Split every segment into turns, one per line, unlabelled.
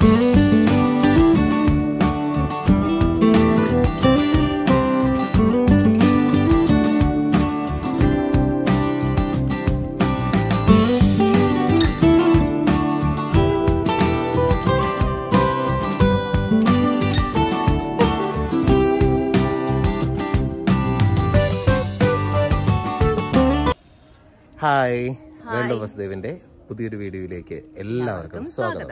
Hi world വസുദേവിന്റെ പുതിയൊരു വീഡിയോയിലേക്ക് എല്ലാവർക്കും സ്വാഗതം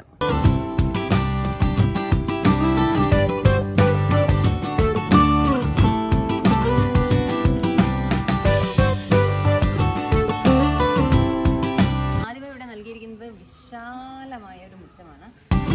ആദ്യമേ ഇവിടെ നൽകിയിരിക്കുന്നത് വിശാലമായ ഒരു മുറ്റമാണ്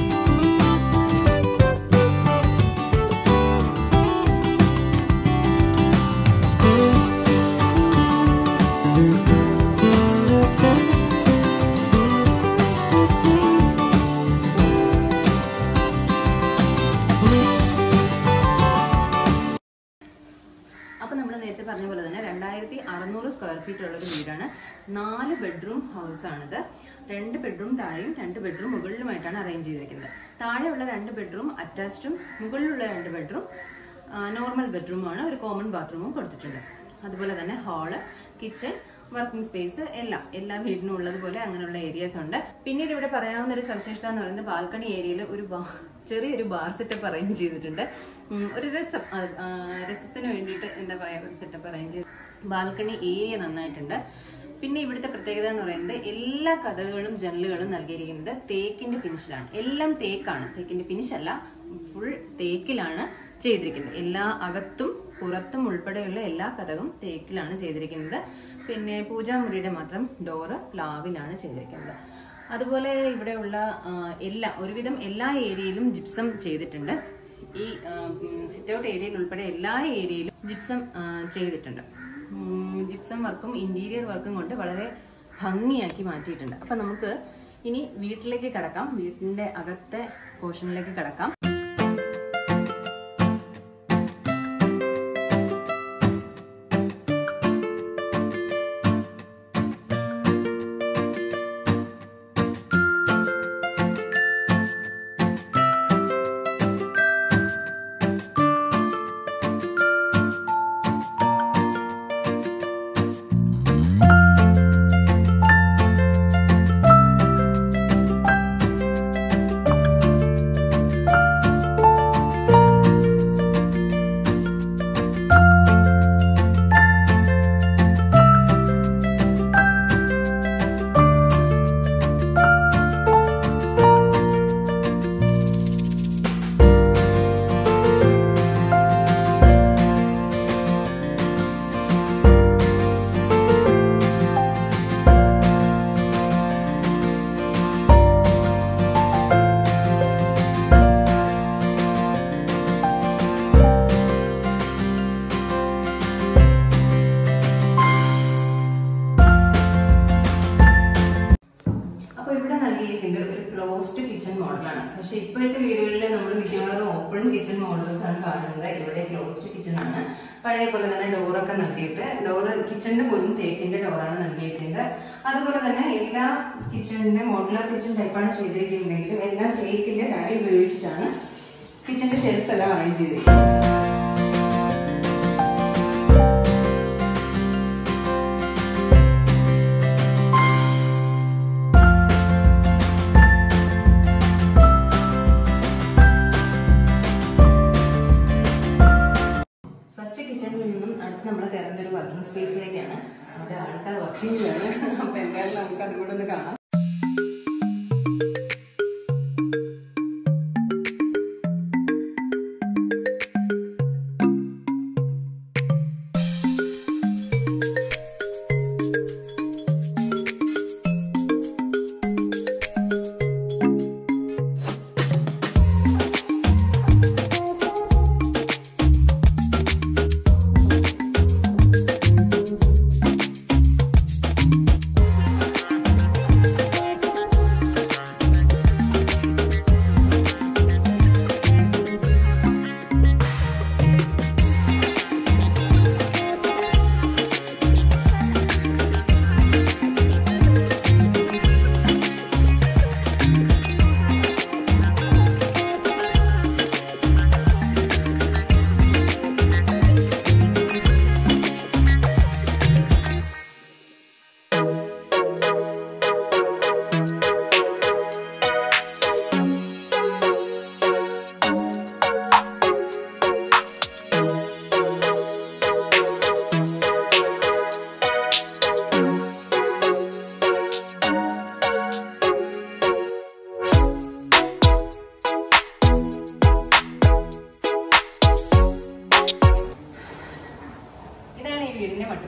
അപ്പോൾ നമ്മൾ നേരത്തെ പറഞ്ഞ പോലെ തന്നെ രണ്ടായിരത്തി അറുന്നൂറ് സ്ക്വയർ ഫീറ്റ് ഉള്ള ഒരു വീടാണ് നാല് ബെഡ്റൂം ഹൗസ് ആണിത് രണ്ട് ബെഡ്റൂം താഴെയും രണ്ട് ബെഡ്റൂം മുകളിലുമായിട്ടാണ് അറേഞ്ച് ചെയ്തിരിക്കുന്നത് താഴെയുള്ള രണ്ട് ബെഡ്റൂം അറ്റാച്ച്ഡും മുകളിലുള്ള രണ്ട് ബെഡ്റൂം നോർമൽ ബെഡ്റൂമാണ് ഒരു കോമൺ ബാത്റൂമും കൊടുത്തിട്ടുണ്ട് അതുപോലെ തന്നെ ഹാള് കിച്ചൺ വർക്കിംഗ് സ്പേസ് എല്ലാം എല്ലാ വീടിനും ഉള്ളതുപോലെ അങ്ങനെയുള്ള ഏരിയാസ് ഉണ്ട് പിന്നീട് ഇവിടെ പറയാവുന്ന ഒരു സവിശേഷത എന്ന് പറയുന്നത് ബാൽക്കണി ഏരിയയിൽ ഒരു ബാ ചെറിയൊരു ബാർ സെറ്റപ്പ് അറേഞ്ച് ചെയ്തിട്ടുണ്ട് ഉം, ഒരു രസം ആ, ആ, രസത്തിന് വേണ്ടിയിട്ട് എന്താ പറയാ ഒരു സെറ്റപ്പ് അറേഞ്ച് ചെയ്ത് ബാൽക്കണി ഏരിയ നന്നായിട്ടുണ്ട് പിന്നെ ഇവിടുത്തെ പ്രത്യേകത എന്ന് പറയുന്നത് എല്ലാ കഥകളും ജനലുകളും നൽകിയിരിക്കുന്നത് തേക്കിന്റെ ഫിനിഷിലാണ് എല്ലാം തേക്കാണ് തേക്കിന്റെ ഫിനിഷ് അല്ല ഫുൾ തേക്കിലാണ് ചെയ്തിരിക്കുന്നത് എല്ലാ അകത്തും പുറത്തും ഉൾപ്പെടെയുള്ള എല്ലാ കഥകളും തേക്കിലാണ് ചെയ്തിരിക്കുന്നത് പിന്നെ പൂജാമുറിയുടെ മാത്രം ഡോറ് പ്ലാവിലാണ് ചെയ്തിരിക്കുന്നത് അതുപോലെ ഇവിടെയുള്ള ആ, എല്ലാ ഒരുവിധം എല്ലാ ഏരിയയിലും ജിപ്സം ചെയ്തിട്ടുണ്ട് ഈ സിറ്റ് ഔട്ട് ഏരിയയിൽ ഉൾപ്പെടെ എല്ലാ ഏരിയയിലും ജിപ്സം ആ, ചെയ്തിട്ടുണ്ട് ഉം, ജിപ്സം വർക്കും ഇന്റീരിയർ വർക്കും കൊണ്ട് വളരെ ഭംഗിയാക്കി മാറ്റിയിട്ടുണ്ട് അപ്പൊ നമുക്ക് ഇനി വീട്ടിലേക്ക് കടക്കാം വീട്ടിന്റെ അകത്തെ പോർഷനിലേക്ക് കടക്കാം അപ്പൊ ഇവിടെ നൽകിയിരിക്കുന്നത് ഒരു ക്ലോസ്ഡ് കിച്ചൺ മോഡലാണ് പക്ഷെ ഇപ്പോഴത്തെ വീടുകളിൽ നമ്മൾ മിക്കവാറും ഓപ്പൺ കിച്ചൺ മോഡൽസ് ആണ് കാണുന്നത് ഇവിടെ ക്ലോസ്ഡ് കിച്ചൺ ആണ് പഴയ പോലെ തന്നെ ഡോറൊക്കെ നൽകിയിട്ട് ഡോറ് കിച്ചണിന്റെ പോലും തേക്കിന്റെ ഡോറാണ് നൽകിയിരിക്കുന്നത് അതുപോലെ തന്നെ എല്ലാ കിച്ചണിന്റെ മോഡുലാർ കിച്ചൺ ടൈപ്പാണ് ചെയ്തിരിക്കുന്നതെങ്കിലും എല്ലാം തേക്കിന്റെ രായി ഉപയോഗിച്ചിട്ടാണ് കിച്ചണിന്റെ ഷെൽഫ് എല്ലാം അറേഞ്ച് ചെയ്തിരിക്കുന്നത് ഫസ്റ്റ് കിച്ചണിൽ നിന്നും അടുത്ത് നമ്മൾ കയറേണ്ട ഒരു വർക്കിംഗ് സ്പേസിലേക്കാണ് അവിടെ ആൾക്കാർ വർക്കിംഗ് ചെയ്യാണ് അപ്പൊ എന്തായാലും നമുക്ക് അതും കൂടെ ഒന്ന് കാണാം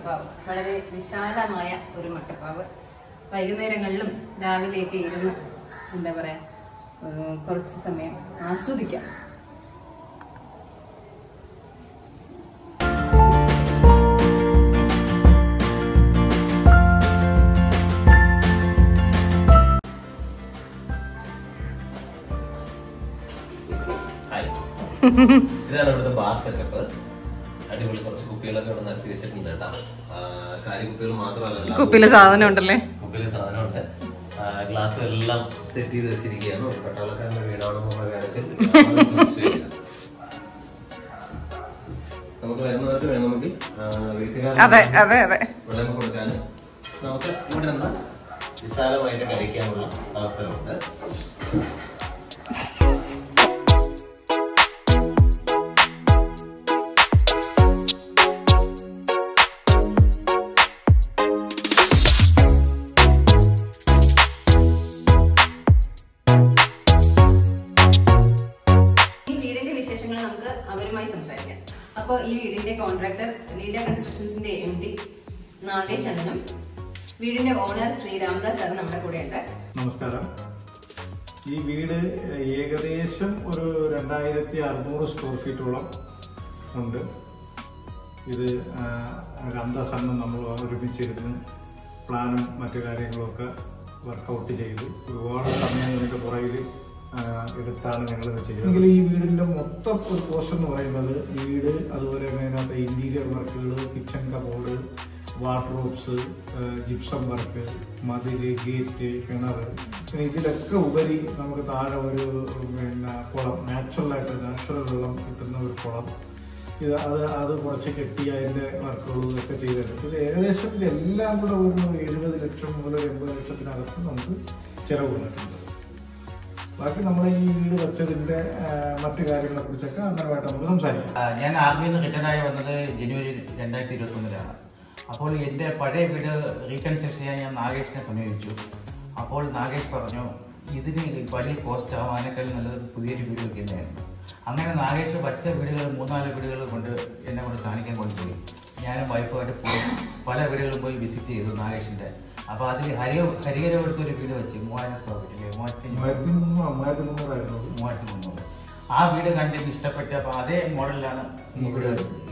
മട്ടുപ്പാവ് വളരെ വിശാലമായ ഒരു മട്ടുപ്പാവ് വൈകുന്നേരങ്ങളിലും രാവിലെയൊക്കെ ഇരുന്ന് എന്താ പറയാ ഏഹ് കുറച്ച് സമയം ആസ്വദിക്കാം
ഹായ് ഇതാണ് ഇവിടുത്തെ ബാർ സെറ്റപ്പ് അടിപൊളി കുറച്ച് കുപ്പികളൊക്കെ ഇവിടെ നടത്തി വെച്ചിട്ടുണ്ട് കേട്ടോ കാര്യം കുപ്പികൾ മാത്രമല്ല
കുപ്പിയിലെ സാധനം ഉണ്ടല്ലേ
കുപ്പിയിലെ സാധനമുണ്ട് ഗ്ലാസ് എല്ലാം സെറ്റ് ചെയ്ത് വെച്ചിരിക്കുകയാണ് ഒരു പട്ടാളക്കാരന്റെ വീടാണെന്നുള്ള കാര്യത്തിൽ യാതൊരു സംശയവുമില്ല. നമുക്ക് വരുന്നവർക്ക് വേണമെങ്കിൽ വീട്ടുകാർ
അതെ അതെ അതെ
വെള്ളം കൊടുക്കാനും നമുക്ക് ഇവിടെ നിന്ന് വിശാലമായിട്ട് കഴിക്കാനുള്ള അവസരമുണ്ട്
ഈ വീടിന്റെ വിശേഷങ്ങൾ നമുക്ക് അവരുമായി സംസാരിക്കാം അപ്പോൾ ഈ വീടിന്റെ കോൺട്രാക്ടർ ലീല കൺസ്ട്രക്ഷൻസിന്റെ എം ഡി നാഗേഷ് അണ്ണനും വീടിന്റെ ഓണർ ശ്രീ രാംദാസ് സാർ നമ്മുടെ കൂടെ ഉണ്ട്
നമസ്കാരം ഈ വീട് ഏകദേശം ഒരു രണ്ടായിരത്തി അറുന്നൂറ് സ്ക്വയർ ഫീറ്റോളം ഉണ്ട് ഇത് ആ, രാംദാസ് അണ്ണൻ നമ്മൾ ഒരുമിച്ചിരുന്ന് പ്ലാനും മറ്റു കാര്യങ്ങളൊക്കെ വർക്കൗട്ട് ചെയ്തു ഒരുപാട് സമയം ഇതിന്റെ പുറകിൽ ആ, എടുത്താണ് ഞങ്ങൾ ഇത് ചെയ്യുന്നത് എങ്കിൽ ഈ വീടിന്റെ മൊത്തം ഒരു പോസ്റ്റ് എന്ന് പറയുന്നത് വീട് അതുപോലെ തന്നെ അതിനകത്ത് ഇന്റീരിയർ വർക്കുകൾ kitchen cupboard wardrobes gypsum work മതില് ഗേറ്റ് കിണർ പിന്നെ ഇതിലൊക്കെ ഉപരി നമുക്ക് താഴെ ഒരു പിന്നെ കുളം നാച്ചുറലായിട്ട് നാച്ചുറൽ വെള്ളം കിട്ടുന്ന ഒരു കുളം ഇത് അത് അത് കുറച്ച് കെട്ടി അതിൻ്റെ വർക്കുകളും ഒക്കെ ചെയ്തിട്ടുണ്ട് ഇത് ഏകദേശം ഇതെല്ലാം കൂടെ ഒരു എഴുപത് ലക്ഷം മുതൽ ഒരു എൺപത് ലക്ഷത്തിനകത്ത് നമുക്ക് ചിലവ് വന്നിട്ടുണ്ട് ബാക്കി നമ്മൾ ഈ വീട് വെച്ചതിൻ്റെ ആ, മറ്റു കാര്യങ്ങളെ കുറിച്ചൊക്കെ അന്നേരമായിട്ട് നമുക്ക് സംസാരിക്കാം
ആ, ഞാൻ ആർമിയിൽ നിന്ന് റിട്ടയർഡായി വന്നത് ജനുവരി രണ്ടായിരത്തി ഇരുപത്തി ഒന്നിലാണ് അപ്പോൾ എൻ്റെ പഴയ വീട് റീകൺസ്ട്രക്ഷൻ ചെയ്യാൻ ഞാൻ നാഗേഷിനെ സമീപിച്ചു അപ്പോൾ നാഗേഷ് പറഞ്ഞു ഇതിന് വലിയ കോസ്റ്റ് ആവും അതിനേക്കാൾ നല്ലത് പുതിയൊരു വീട് വയ്ക്കുന്നതായിരുന്നു അങ്ങനെ നാഗേഷ് വച്ച വീടുകൾ മൂന്നാല് വീടുകൾ കൊണ്ട് എന്നെ കൊണ്ട് കാണിക്കാൻ കൊണ്ടുപോയി ഞാനും വൈഫുമായിട്ട് പോയി പല വീടുകളും പോയി വിസിറ്റ് ചെയ്തു നാഗേഷിൻ്റെ അപ്പോൾ അതിൽ ഹരിയ ഹരിഹരപുരത്ത് ഒരു വീട് വെച്ച് മൂവായിരം സ്ക്വയർ ഫീറ്റില്ലേ മൂവായിരത്തി
മൂവായിരത്തി മുന്നൂറ് മൂവായിരത്തി മുന്നൂറായിരുന്നു
മൂവായിരത്തി മുന്നൂറ് ആ വീട് കണ്ടിട്ട് ഇഷ്ടപ്പെട്ട അപ്പൊ അതേ മോഡലിലാണ് ഈ വീട്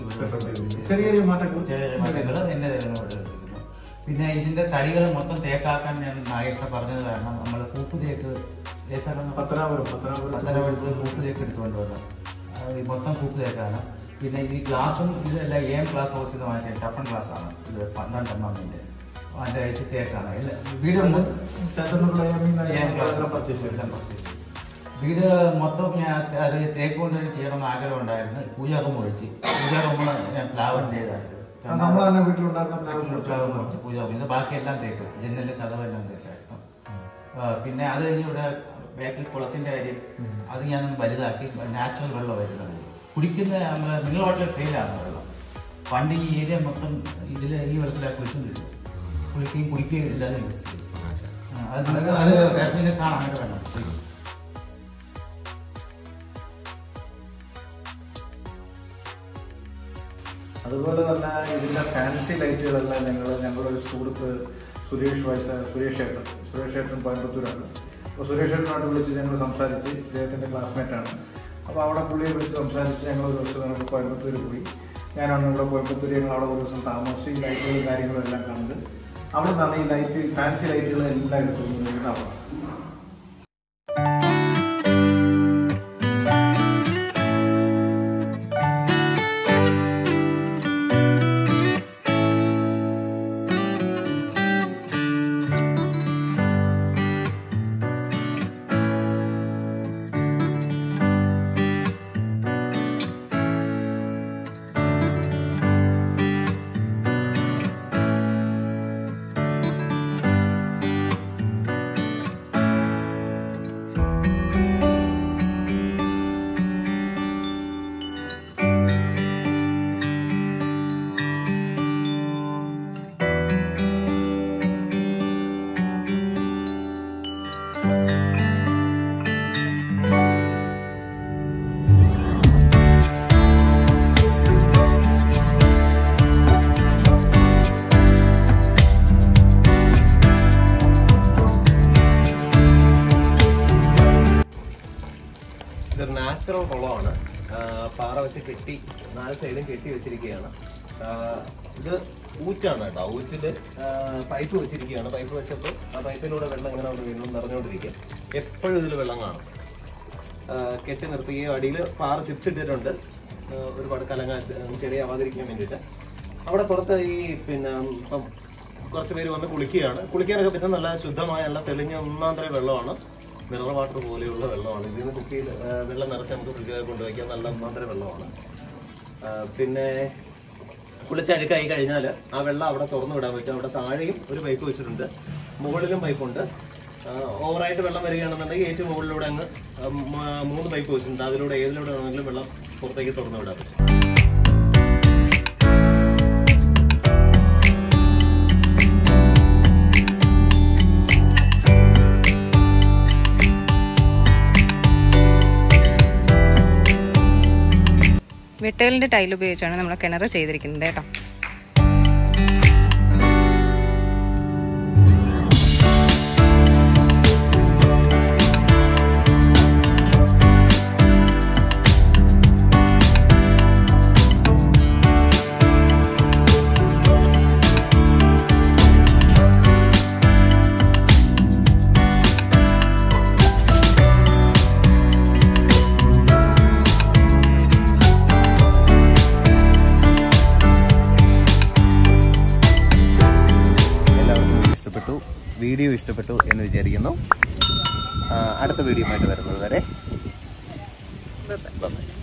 ചെറിയ ചെറിയ മാറ്റങ്ങൾ
ചെറിയ മാറ്റങ്ങൾ എന്റെ ഇവിടെ എടുത്തിരിക്കുന്നു. പിന്നെ ഇതിന്റെ തടികൾ മൊത്തം തേക്കാക്കാൻ ഞാൻ നാഗേഷ പറഞ്ഞത് കാരണം നമ്മൾ കൂപ്പ് തേക്ക് ഏതാണ്
പത്തനാപുരം പത്തനാപുരം
പത്തനംതിട്ട കൂപ്പ് തേക്ക് എടുത്തുകൊണ്ട് വന്നത് അത് ഈ മൊത്തം കൂപ്പ് തേക്കാണ് പിന്നെ ഈ ഗ്ലാസും ഇതെല്ലാം എം ഗ്ലാസ് ഹൗസ് ഇത് വാങ്ങിച്ച ടഫൺ ഗ്ലാസ് ആണ് ഇത് പന്ത്രണ്ടെണ്ണത്തിന്റെ അതിന്റെ അഴിച്ച് തേക്കാണ് എല്ലാം വീട് മൊത്തം
ചന്ദ്രനുള്ള
ഞാൻ ക്ലാസ്സിൽ
പർച്ചേസ്
എല്ലാം purchase ചെയ്തു. വീട് മൊത്തം ഞാൻ അത് തേക്ക് കൊണ്ട് ചെയ്യണമെന്ന് ആഗ്രഹം ഉണ്ടായിരുന്നു പൂജാ റൂം ഒഴിച്ച് പൂജാ റൂം ഞാൻ പ്ലാവിൻ്റെതായിരുന്നു
നമ്മൾ തന്നെ വീട്ടിലുണ്ടായിരുന്ന പ്ലാവ്
പ്ലാവ് മുറിച്ച് പൂജ റൂം ഇത് ബാക്കിയെല്ലാം തേക്കും ജനല് കഥവെല്ലാം തേക്കായിരുന്നു ആ, പിന്നെ അത് കഴിഞ്ഞ് ഇവിടെ ബാക്കിൽ കുളത്തിന്റെ കാര്യം അത് ഞാൻ വലുതാക്കി നാച്ചുറൽ വെള്ളം വരുന്നത് കുടിക്കുന്ന നമ്മളെ നിങ്ങൾ ഹോട്ടലിൽ ഫെയിലാണ് വെള്ളം പണ്ട് ഈ ഏരിയ മൊത്തം ഇതിൽ ഈ വെള്ളത്തിലാണ് കുളിച്ചുകൊണ്ടിരുന്നത് കുളിക്കുകയും കുടിക്കുകയും ഇല്ലാതെ യൂസ് ചെയ്തു ആ, അത് നിങ്ങൾക്ക് അത് നിങ്ങൾക്ക് കാണാം അങ്ങനെ വേണം പ്ലീസ്
അതുപോലെ തന്നെ ഇതിന്റെ ഫാൻസി ലൈറ്റുകളെല്ലാം ഞങ്ങൾ ഞങ്ങളുടെ ഒരു സുഹൃത്ത് സുരേഷ് വയസ്സ സുരേഷ് ഏട്ടൻ സുരേഷ് ഏട്ടൻ കോയമ്പത്തൂരാണ് അപ്പോൾ സുരേഷ് ഏട്ടനോട് വിളിച്ച് ഞങ്ങൾ സംസാരിച്ച് ഇദ്ദേഹത്തിൻ്റെ ക്ലാസ്മേറ്റാണ് അപ്പോൾ അവിടെ പുള്ളിയെ വിളിച്ച് സംസാരിച്ച് ഞങ്ങൾ ഒരു ദിവസം ഞങ്ങൾ കോയമ്പത്തൂർ പോയി ഞാനാണ് ഇവിടെ കോയമ്പത്തൂർ ഞങ്ങൾ അവിടെ ഒരു ദിവസം താമസിച്ച് ഈ ലൈറ്റുകളും കാര്യങ്ങളും എല്ലാം കണ്ട് അവിടെ നിന്നാണ് ഈ ലൈറ്റ് ഫാൻസി ലൈറ്റുകൾ എല്ലാം എടുത്തുകൊണ്ടിരുന്നത് അവിടെ
നാച്ചുറൽ കുളമാണ് ആ, പാറ വെച്ച് കെട്ടി നാല് സൈഡും കെട്ടി വെച്ചിരിക്കുകയാണ് ആ, ഇത് ഊറ്റാണ് കേട്ടോ ഊറ്റില് ആ, പൈപ്പ് വെച്ചിരിക്കുകയാണ് പൈപ്പ് വെച്ചപ്പോൾ ആ പൈപ്പിലൂടെ വെള്ളം ഇങ്ങനെ അവിടെ വീണ്ടും നിറഞ്ഞുകൊണ്ടിരിക്കും എപ്പോഴും ഇതിൽ വെള്ളം കാണും ആ, കെട്ടി നിർത്തുകയും അടിയിൽ പാറ ചിപ്സ് ഇട്ടിട്ടുണ്ട് ആ, ഒരുപാട് കലങ്ങാ ചെടിയാവാതിരിക്കാൻ വേണ്ടിയിട്ട് അവിടെ പുറത്ത് ഈ പിന്നെ ഇപ്പം കുറച്ച് പേര് വന്ന് കുളിക്കുകയാണ് കുളിക്കാനൊക്കെ പറ്റുന്ന നല്ല ശുദ്ധമായ നല്ല തെളിഞ്ഞ ഒന്നാം തരം വെള്ളമാണ് മിനറൽ വാട്ടർ പോലെയുള്ള വെള്ളമാണ് ഇതിൽ നിന്ന് കുപ്പിയിൽ ആ, വെള്ളം നിറച്ച് നമുക്ക് ഫ്രിഡ്ജിൽ കൊണ്ടുവയ്ക്കാൻ നല്ല ഒന്നാം തരം വെള്ളമാണ് ആ, പിന്നെ കുളിച്ചഴുക്കായി കഴിഞ്ഞാൽ ആ വെള്ളം അവിടെ തുറന്നു വിടാൻ പറ്റും അവിടെ താഴെയും ഒരു പൈപ്പ് വെച്ചിട്ടുണ്ട് മുകളിലും പൈപ്പുണ്ട് ഓവറായിട്ട് വെള്ളം വരികയാണെന്നുണ്ടെങ്കിൽ ഏറ്റവും മുകളിലൂടെ അങ്ങ് ആ, മ- മൂന്ന് പൈപ്പ് വെച്ചിട്ടുണ്ട് അതിലൂടെ ഏതിലൂടെ വേണമെങ്കിലും വെള്ളം പുറത്തേക്ക് തുറന്നു വിടാൻ പറ്റും
വെട്ടുകലിന്റെ ടൈൽ ഉപയോഗിച്ചാണ് നമ്മൾ കിണർ ചെയ്തിരിക്കുന്നത് കേട്ടോ
എല്ലാവർക്കും ഇഷ്ടപ്പെട്ടു വീഡിയോ ഇഷ്ടപ്പെട്ടു എന്ന് വിചാരിക്കുന്നു ആ, അടുത്ത വീഡിയോ ആയിട്ട് വരുന്നത് വരെ ബൈ